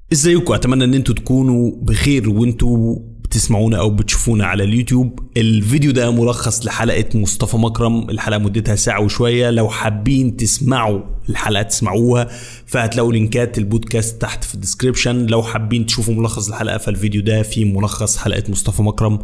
ازيكم اتمنى ان انتوا تكونوا بخير وانتوا بتسمعونا او بتشوفونا على اليوتيوب الفيديو ده ملخص لحلقه مصطفى مكرم الحلقه مدتها ساعه وشويه لو حابين تسمعوا الحلقه تسمعوها فهتلاقوا لينكات البودكاست تحت في الديسكريبشن لو حابين تشوفوا ملخص الحلقه فالفيديو ده فيه ملخص حلقه مصطفى مكرم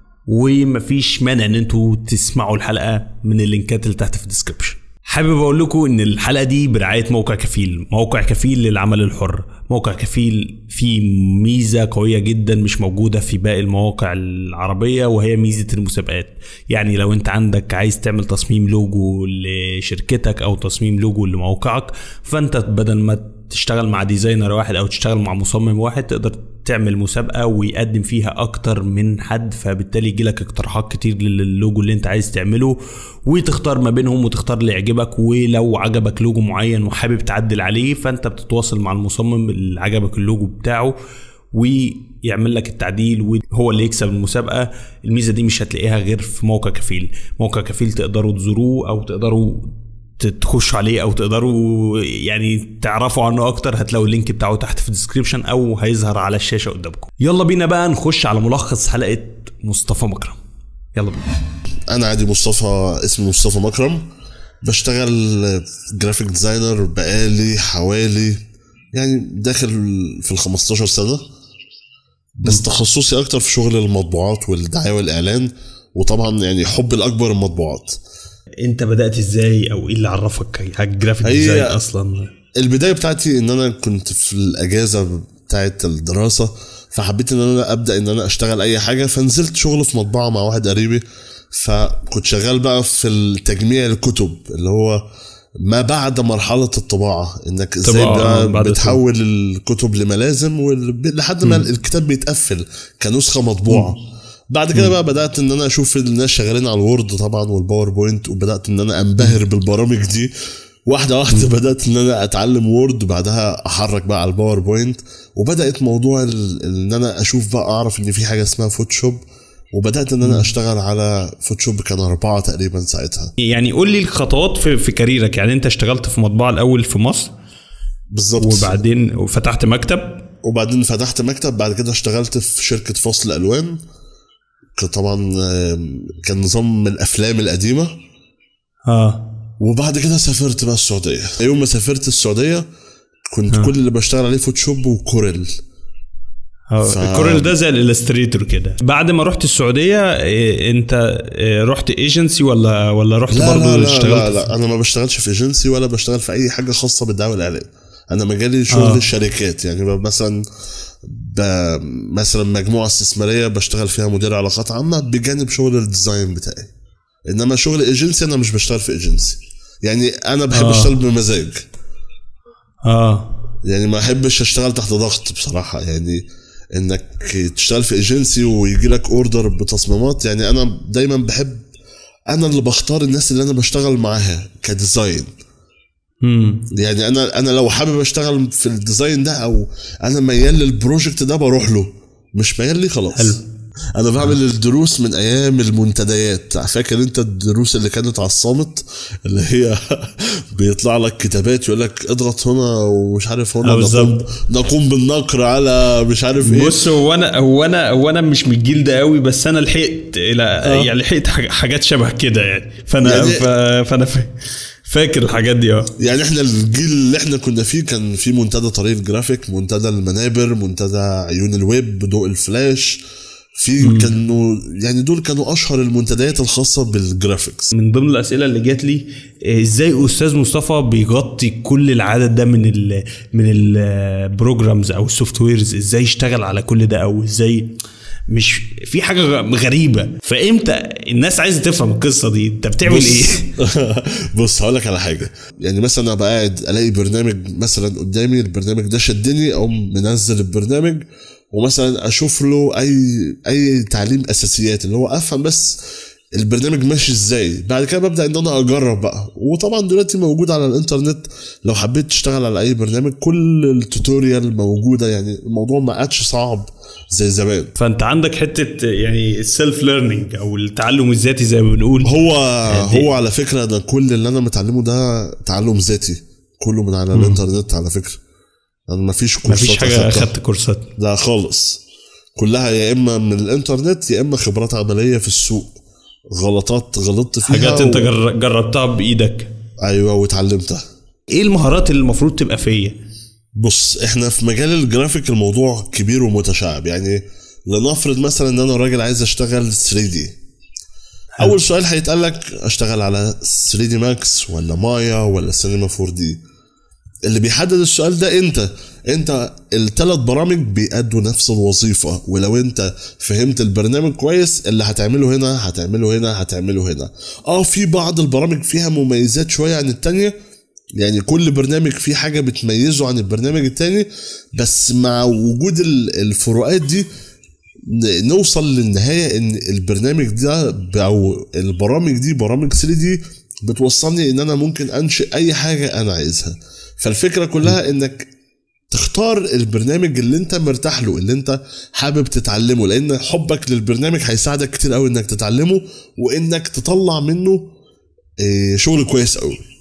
ومفيش مانع ان انتوا تسمعوا الحلقه من اللينكات اللي تحت في الديسكريبشن حابب اقول لكم ان الحلقه دي برعايه موقع كفيل موقع كفيل للعمل الحر موقع كفيل فيه ميزه قويه جدا مش موجوده في باقي المواقع العربيه وهي ميزه المسابقات يعني لو انت عندك عايز تعمل تصميم لوجو لشركتك او تصميم لوجو لموقعك فانت بدل ما تشتغل مع ديزاينر واحد او تشتغل مع مصمم واحد تقدر تعمل مسابقه ويقدم فيها اكتر من حد فبالتالي يجي لك اقتراحات كتير للوجو اللي انت عايز تعمله وتختار ما بينهم وتختار اللي يعجبك ولو عجبك لوجو معين وحابب تعدل عليه فانت بتتواصل مع المصمم اللي عجبك اللوجو بتاعه ويعمل لك التعديل وهو اللي يكسب المسابقه الميزه دي مش هتلاقيها غير في موقع كفيل موقع كفيل تقدروا تزوروه او تقدروا تخشوا عليه او تقدروا يعني تعرفوا عنه اكتر هتلاقوا اللينك بتاعه تحت في الديسكريبشن او هيظهر على الشاشه قدامكم يلا بينا بقى نخش على ملخص حلقه مصطفى مكرم يلا بينا انا عادي مصطفى اسمي مصطفى مكرم بشتغل جرافيك ديزاينر بقالي حوالي يعني داخل في ال 15 سنه بس تخصصي اكتر في شغل المطبوعات والدعايه والاعلان وطبعا يعني حب الاكبر المطبوعات انت بدات ازاي او ايه اللي عرفك على الجرافيك ديزاين اصلا البدايه بتاعتي ان انا كنت في الاجازه بتاعت الدراسه فحبيت ان انا ابدا ان انا اشتغل اي حاجه فنزلت شغل في مطبعه مع واحد قريبي فكنت شغال بقى في التجميع الكتب اللي هو ما بعد مرحلة الطباعة انك ازاي بقى بتحول الكتب لملازم لحد ما الكتاب بيتقفل كنسخة مطبوعة بعد كده بقى بدات ان انا اشوف الناس شغالين على الوورد طبعا والباوربوينت وبدات ان انا انبهر بالبرامج دي واحده واحده بدات ان انا اتعلم وورد بعدها احرك بقى على الباوربوينت وبدات موضوع ان انا اشوف بقى اعرف ان في حاجه اسمها فوتوشوب وبدات ان انا اشتغل على فوتوشوب كان اربعه تقريبا ساعتها يعني قول لي الخطوات في, في كاريرك يعني انت اشتغلت في مطبعه الاول في مصر بالظبط وبعدين فتحت مكتب وبعدين فتحت مكتب بعد كده اشتغلت في شركه فصل الوان طبعا كان نظام من الافلام القديمه اه وبعد كده سافرت بقى السعوديه يوم ما سافرت السعوديه كنت آه. كل اللي بشتغل عليه فوتوشوب وكوريل ف... الكوريل ده زي الالستريتور كده بعد ما رحت السعوديه إيه انت إيه رحت ايجنسي ولا ولا رحت لا برضه لا لا, اشتغلت لا, لا انا ما بشتغلش في ايجنسي ولا بشتغل في اي حاجه خاصه بالدعوه والاعلان انا مجالي شغل آه. الشركات يعني مثلا مثلا مجموعه استثماريه بشتغل فيها مدير علاقات عامه بجانب شغل الديزاين بتاعي انما شغل ايجنسي انا مش بشتغل في ايجنسي يعني انا بحب آه. اشتغل بمزاج اه يعني ما احبش اشتغل تحت ضغط بصراحه يعني انك تشتغل في ايجنسي ويجي لك اوردر بتصميمات يعني انا دايما بحب انا اللي بختار الناس اللي انا بشتغل معاها كديزاين مم. يعني انا انا لو حابب اشتغل في الديزاين ده او انا ميال للبروجكت ده بروح له مش ميال لي خلاص حلو انا بعمل آه. الدروس من ايام المنتديات فاكر انت الدروس اللي كانت على الصامت اللي هي بيطلع لك كتابات يقول لك اضغط هنا ومش عارف هنا نقوم, نقوم بالنقر على مش عارف ايه بص هو انا هو انا هو انا مش من الجيل ده قوي بس انا لحقت الى آه. يعني لحقت حاجات شبه كده يعني فانا يعني فانا فاكر الحاجات دي اه يعني احنا الجيل اللي احنا كنا فيه كان في منتدى طريق الجرافيك منتدى المنابر منتدى عيون الويب ضوء الفلاش في كانوا يعني دول كانوا اشهر المنتديات الخاصه بالجرافيكس من ضمن الاسئله اللي جات لي ازاي استاذ مصطفى بيغطي كل العدد ده من ال من البروجرامز او السوفت ويرز ازاي يشتغل على كل ده او ازاي مش في حاجه غريبه فامتى الناس عايزه تفهم القصه دي انت بتعمل بص ايه بص هقول لك على حاجه يعني مثلا ابقى قاعد الاقي برنامج مثلا قدامي البرنامج ده شدني او منزل البرنامج ومثلا اشوف له اي اي تعليم اساسيات اللي هو افهم بس البرنامج ماشي ازاي بعد كده ببدا ان انا اجرب بقى وطبعا دلوقتي موجود على الانترنت لو حبيت تشتغل على اي برنامج كل التوتوريال موجوده يعني الموضوع ما عادش صعب زي زمان فانت عندك حته يعني السيلف ليرنينج او التعلم الذاتي زي ما بنقول هو هو على فكره ده كل اللي انا متعلمه ده تعلم ذاتي كله من على م. الانترنت على فكره انا مفيش كورسات مفيش حاجه أخدتها. اخدت كورسات لا خالص كلها يا اما من الانترنت يا اما خبرات عمليه في السوق غلطات غلطت فيها حاجات انت جر- جربتها بايدك ايوه واتعلمتها ايه المهارات اللي المفروض تبقى فيا بص احنا في مجال الجرافيك الموضوع كبير ومتشعب يعني لنفرض مثلا ان انا راجل عايز اشتغل 3 دي اول سؤال هيتقال لك اشتغل على 3 دي ماكس ولا مايا ولا سينما 4 دي اللي بيحدد السؤال ده انت انت الثلاث برامج بيأدوا نفس الوظيفة ولو انت فهمت البرنامج كويس اللي هتعمله هنا هتعمله هنا هتعمله هنا اه في بعض البرامج فيها مميزات شوية عن التانية يعني كل برنامج فيه حاجة بتميزه عن البرنامج التاني بس مع وجود ال- الفروقات دي ن- نوصل للنهاية ان البرنامج ده ب- او البرامج دي برامج 3 دي بتوصلني ان انا ممكن انشئ اي حاجة انا عايزها فالفكرة كلها انك تختار البرنامج اللي انت مرتاح له اللي انت حابب تتعلمه لان حبك للبرنامج هيساعدك كتير قوي انك تتعلمه وانك تطلع منه إيه، شغل كويس قوي